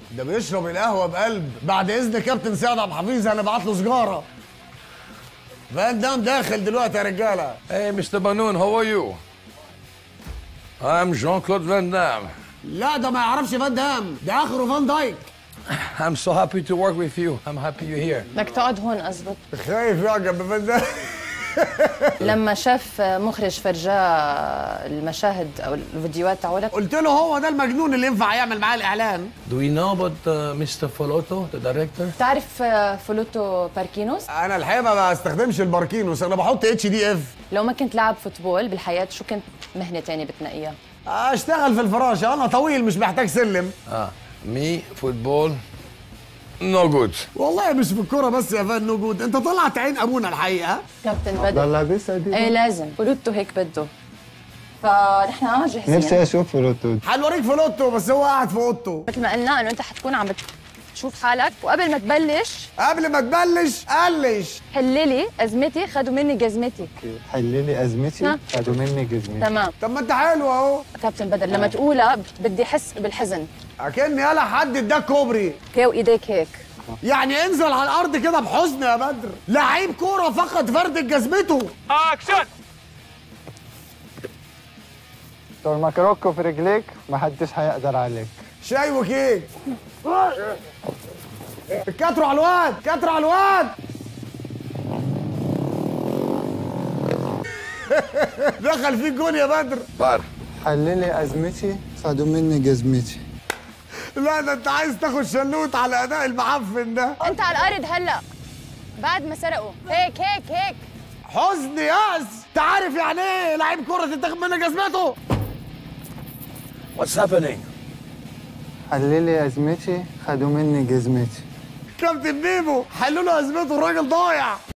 ده بيشرب القهوه بقلب بعد اذن كابتن سعد عبد الحفيظ هنبعت له سجاره فان دام داخل دلوقتي يا رجاله Hey, Mr. Banoon, how are you? I'm Jean-Claude Van Damme. لا ده ما يعرفش فان دام ده اخره فان دايك I'm so happy to work with you. I'm happy you're here. بدك تقعد هون اظبط خايف يعجب بفان دام لما شاف مخرج فرجاه المشاهد او الفيديوهات تاعولك قلت له هو ده المجنون اللي ينفع يعمل معاه الاعلان Do we know about uh, Mr. Foloto, the director? بتعرف فلوتو باركينوس انا الحقيقه ما بستخدمش الباركينوس انا بحط اتش دي اف لو ما كنت لاعب فوتبول بالحياه شو كنت مهنه تانية بتنقيها اشتغل في الفراشه انا طويل مش محتاج سلم Ah, me, football, no good. والله مش في الكوره بس يا فان نوجود انت طلعت عين ابونا الحقيقه كابتن بدر والله لابسها دي ايه لازم فلوتو هيك بده فنحن جاهزين نفسي اشوف فلوتو هنوريك فلوتو بس هو قاعد في اوضته مثل ما قلنا انه انت حتكون عم بتشوف حالك وقبل ما تبلش قبل ما تبلش قلش حللي ازمتي خدوا مني جزمتي حلي لي ازمتي ها؟ خدوا مني جزمتي تمام طب ما انت حلو اهو كابتن بدر لما تقولها بدي احس بالحزن اكن يالا حد اداك كوبري كي وايديك هيك يعني انزل على الارض كده بحزن يا بدر لعيب كوره فقد فرد جزمته طول ما كروكو في رجليك ما حدش هيقدر عليك شاي وكيك كتروا على الواد كتروا على الواد دخل فيك جول يا بدر Bar. حلي لي ازمتي خدوا مني جزمتي لا ده انت عايز تاخد شلوت على الاداء المعفن ده انت على الارض هلا بعد ما سرقوا هيك هيك هيك حزن ياس انت عارف يعني ايه لعيب كوره تتاخد منك جزمته What's happening? حلي لي ازمتي خدوا مني جزمتي كابتن بيبو حلوا له ازمته الراجل ضايع